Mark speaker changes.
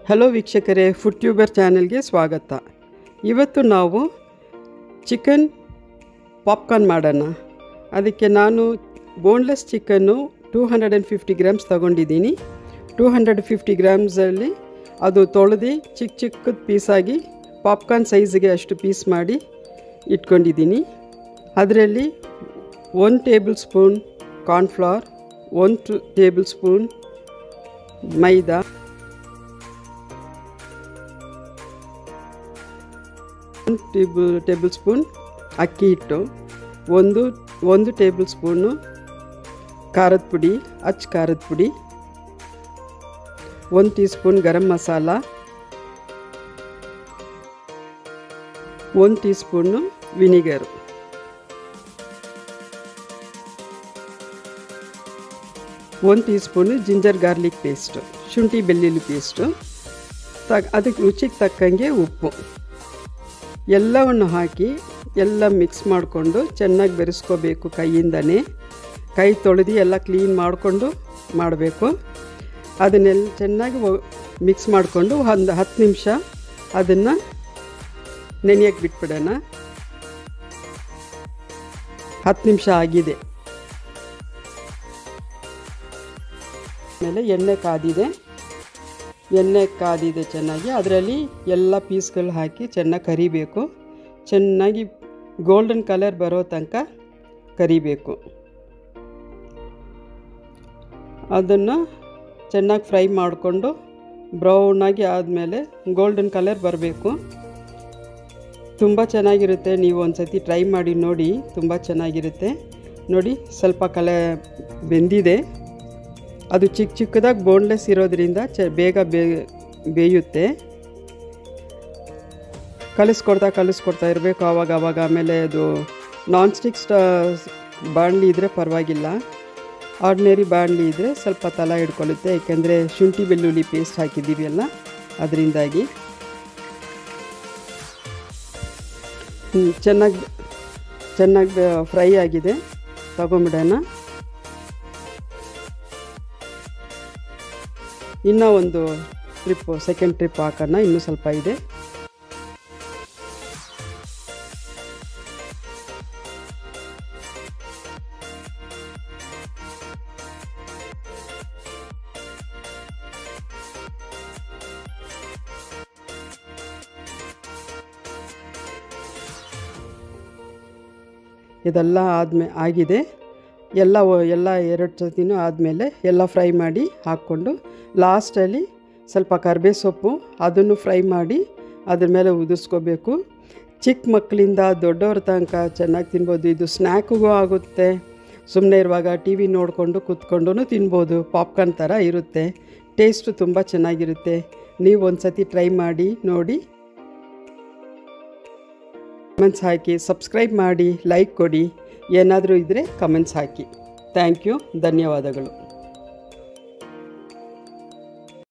Speaker 1: hello ವೀಕ್ಷಕರೇ food tuber ಚಾನೆಲ್ಗೆ ಸ್ವಾಗತ ಇವತ್ತು ನಾವು ಚಿಕನ್ ಪಾಪ್ಕಾರ್ನ್ ಮಾಡೋಣ ಅದಕ್ಕೆ ನಾನು ಬೋನ್ಲೆಸ್ ಚಿಕನ್ನು two hundred and fifty grams ತೊಗೊಂಡಿದ್ದೀನಿ ಟೂ ಹಂಡ್ರೆಡ್ ಫಿಫ್ಟಿ ಗ್ರಾಮ್ಸಲ್ಲಿ ಅದು ತೊಳೆದು ಚಿಕ್ಕ ಚಿಕ್ಕದ ಪೀಸಾಗಿ ಪಾಪ್ಕಾರ್ನ್ ಸೈಜ್ಗೆ ಅಷ್ಟು ಪೀಸ್ ಮಾಡಿ ಇಟ್ಕೊಂಡಿದ್ದೀನಿ ಅದರಲ್ಲಿ one tablespoon cornflour one to tablespoon maida ಒಂದು ಟೇಬಲ್ ಟೇಬಲ್ ಸ್ಪೂನ್ ಅಕ್ಕಿ ಹಿಟ್ಟು ಒಂದು ಒಂದು ಟೇಬಲ್ ಸ್ಪೂನು ಖಾರದ ಪುಡಿ ಅಚ್ಚ ಖಾರದ ಪುಡಿ ಒಂದು ಟೀ ಸ್ಪೂನ್ ಗರಂ ಮಸಾಲ ಒಂದು ಟೀ ಸ್ಪೂನು ವಿನಿಗರು ಒಂದು teaspoon ginger garlic paste ಶುಂಠಿ ಬೆಳ್ಳುಳ್ಳಿ ಪೇಸ್ಟು ತಗ್ ಅದಕ್ಕೆ ರುಚಿಗೆ ತಕ್ಕಂಗೆ ಉಪ್ಪು ಎಲ್ಲವನ್ನು ಹಾಕಿ ಎಲ್ಲ ಮಿಕ್ಸ್ ಮಾಡಿಕೊಂಡು ಚೆನ್ನಾಗಿ ಬೆರೆಸ್ಕೋಬೇಕು ಕೈಯಿಂದನೇ ಕೈ ತೊಳೆದು ಎಲ್ಲ ಕ್ಲೀನ್ ಮಾಡಿಕೊಂಡು ಮಾಡಬೇಕು ಅದನ್ನೆಲ್ಲ ಚೆನ್ನಾಗಿ ಮಿಕ್ಸ್ ಮಾಡಿಕೊಂಡು ಒಂದು ಹತ್ತು ನಿಮಿಷ ಅದನ್ನು ನೆನೆಯಕ್ಕೆ ಬಿಟ್ಬಿಡೋಣ ಹತ್ತು ನಿಮಿಷ ಆಗಿದೆ ಆಮೇಲೆ ಎಣ್ಣೆ ಕಾದಿದೆ ಎಣ್ಣೆ ಕಾದಿದೆ ಚೆನ್ನಾಗಿ ಅದರಲ್ಲಿ ಎಲ್ಲ ಪೀಸ್ಗಳು ಹಾಕಿ ಚೆನ್ನಾಗಿ ಕರಿಬೇಕು ಚೆನ್ನಾಗಿ ಗೋಲ್ಡನ್ ಕಲರ್ ಬರೋ ತನಕ ಕರಿಬೇಕು ಅದನ್ನು ಚೆನ್ನಾಗಿ ಫ್ರೈ ಮಾಡಿಕೊಂಡು ಬ್ರೌನಾಗಿ ಆದಮೇಲೆ ಗೋಲ್ಡನ್ ಕಲರ್ ಬರಬೇಕು ತುಂಬ ಚೆನ್ನಾಗಿರುತ್ತೆ ನೀವು ಒಂದು ಸತಿ ಟ್ರೈ ಮಾಡಿ ನೋಡಿ ತುಂಬ ಚೆನ್ನಾಗಿರುತ್ತೆ ನೋಡಿ ಸ್ವಲ್ಪ ಕಲೆ ಬೆಂದಿದೆ ಅದು ಚಿಕ್ಕ ಚಿಕ್ಕದಾಗಿ ಬೋನ್ಲೆಸ್ ಇರೋದ್ರಿಂದ ಚ ಬೇಗ ಬೇ ಬೇಯುತ್ತೆ ಕಲಿಸ್ಕೊಡ್ತಾ ಕಲಿಸ್ಕೊಡ್ತಾ ಇರಬೇಕು ಆವಾಗ ಆವಾಗ ಆಮೇಲೆ ಅದು ನಾನ್ ಸ್ಟಿಕ್ ಸ್ಟ ಬಾಣಲಿ ಇದ್ದರೆ ಪರವಾಗಿಲ್ಲ ಆರ್ಡಿನರಿ ಬಾಣಲಿ ಇದ್ದರೆ ಸ್ವಲ್ಪ ತಲ ಹಿಡ್ಕೊಳ್ಳುತ್ತೆ ಏಕೆಂದರೆ ಶುಂಠಿ ಬೆಳ್ಳುಳ್ಳಿ ಪೇಸ್ಟ್ ಹಾಕಿದ್ದೀವಿ ಅಲ್ಲ ಅದರಿಂದಾಗಿ ಚೆನ್ನಾಗಿ ಚೆನ್ನಾಗಿ ಫ್ರೈ ಆಗಿದೆ ತಗೊಂಬಿಡೋಣ ಇನ್ನೂ ಒಂದು ಟ್ರಿಪ್ಪು ಸೆಕೆಂಡ್ ಟ್ರಿಪ್ ಹಾಕೋಣ ಇನ್ನೂ ಸ್ವಲ್ಪ ಇದೆ ಇದೆಲ್ಲ ಆದಮೇ ಆಗಿದೆ ಎಲ್ಲ ಎಲ್ಲ ಎರಡು ಸತಿನೂ ಆದಮೇಲೆ ಎಲ್ಲ ಫ್ರೈ ಮಾಡಿ ಹಾಕ್ಕೊಂಡು ಲಾಸ್ಟಲ್ಲಿ ಸ್ವಲ್ಪ ಕರ್ಬೇ ಸೊಪ್ಪು ಅದನ್ನು ಫ್ರೈ ಮಾಡಿ ಅದ್ರ ಮೇಲೆ ಉದಿಸ್ಕೋಬೇಕು ಚಿಕ್ಕ ಮಕ್ಕಳಿಂದ ದೊಡ್ಡವ್ರ ತನಕ ಚೆನ್ನಾಗಿ ತಿನ್ಬೋದು ಇದು ಸ್ನ್ಯಾಕ್ಗೂ ಆಗುತ್ತೆ ಸುಮ್ಮನೆ ಇರುವಾಗ ಟಿ ವಿ ನೋಡಿಕೊಂಡು ಕೂತ್ಕೊಂಡು ತಿನ್ಬೋದು ಪಾಪ್ಕಾರ್ನ್ ಥರ ಇರುತ್ತೆ ಟೇಸ್ಟು ತುಂಬ ಚೆನ್ನಾಗಿರುತ್ತೆ ನೀವು ಒಂದು ಸತಿ ಟ್ರೈ ಮಾಡಿ ನೋಡಿ ಕಮೆಂಟ್ಸ್ ಹಾಕಿ ಸಬ್ಸ್ಕ್ರೈಬ್ ಮಾಡಿ ಲೈಕ್ ಕೊಡಿ ಏನಾದರೂ ಇದ್ದರೆ ಕಮೆಂಟ್ಸ್ ಹಾಕಿ ಥ್ಯಾಂಕ್ ಯು ಧನ್ಯವಾದಗಳು